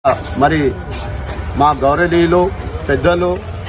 మరి మా గౌరవనీయులు పెద్దలు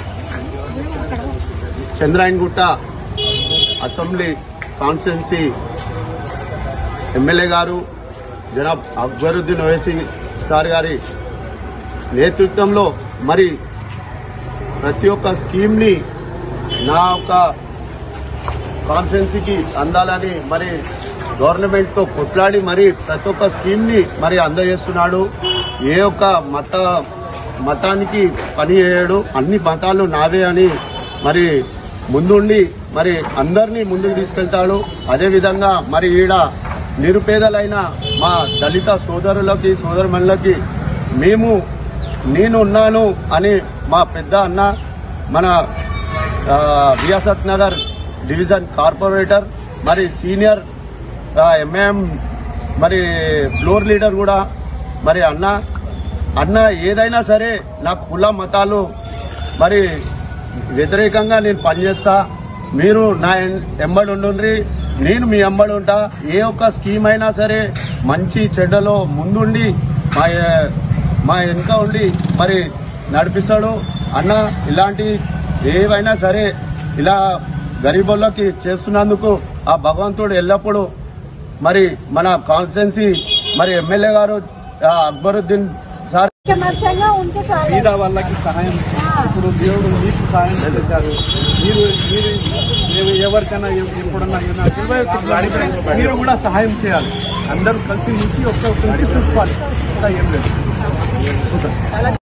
చంద్రాయన్గుట్ట అసెంబ్లీ కాన్స్టిట్యున్సీ ఎమ్మెల్యే గారు జనాబ్ అక్బరుద్దీన్ ఓవైసీ సార్ గారి నేతృత్వంలో మరి ప్రతి ఒక్క స్కీమ్ ని నా యొక్క కాన్స్టిట్యున్సీకి అందాలని మరి గవర్నమెంట్ తో కొట్లాడి మరి ప్రతి ఒక్క స్కీమ్ ని మరి అందజేస్తున్నాడు ఏ ఒక్క మత మతానికి పని చేయడు అన్ని మతాలు నావే అని మరి ముందుండి మరి అందరినీ ముందుకు తీసుకెళ్తాడు అదేవిధంగా మరి ఈడ నిరుపేదలైన మా దళిత సోదరులకి సోదరుమణులకి మేము నేను ఉన్నాను అని మా పెద్ద అన్న మన ఆ, వియాసత్ నగర్ డివిజన్ కార్పొరేటర్ మరి సీనియర్ ఎంఏఎం మరి ఫ్లోర్ లీడర్ కూడా మరి అన్న అన్న ఏదైనా సరే నా కుల మతాలు మరి వ్యతిరేకంగా నేను పనిచేస్తా మీరు నా ఎం- ఎంబడి ఉండుండ్రి నేను మీ ఎంబడి ఉంటా ఏ ఒక్క స్కీమ్ అయినా సరే మంచి చెడ్డలో ముందుండి మా మా వెనుక ఉండి మరి నడిపిస్తాడు అన్న ఇలాంటి ఏవైనా సరే ఇలా గరీబుల్లోకి చేస్తున్నందుకు ఆ భగవంతుడు ఎల్లప్పుడూ మరి మన కాన్స్టిట్యున్సీ మరి ఎమ్మెల్యే గారు ఆ, అక్బరుద్దీన్ సార్ ఐకమత్యంగా ఉంటే చాలు పేద వాళ్ళకి సహాయం ఇప్పుడు దేవుడు మీకు సహాయం చేశారు మీరు మీరు మీరు ఎవరికైనా ఎవ- ఎప్పుడన్నా ఏమైనా ఇరవై మీరు కూడా సహాయం చేయాలి అందరూ కలిసి నుంచి ఒక్క చూసుకోవాలి ఇంకా ఏం లేదు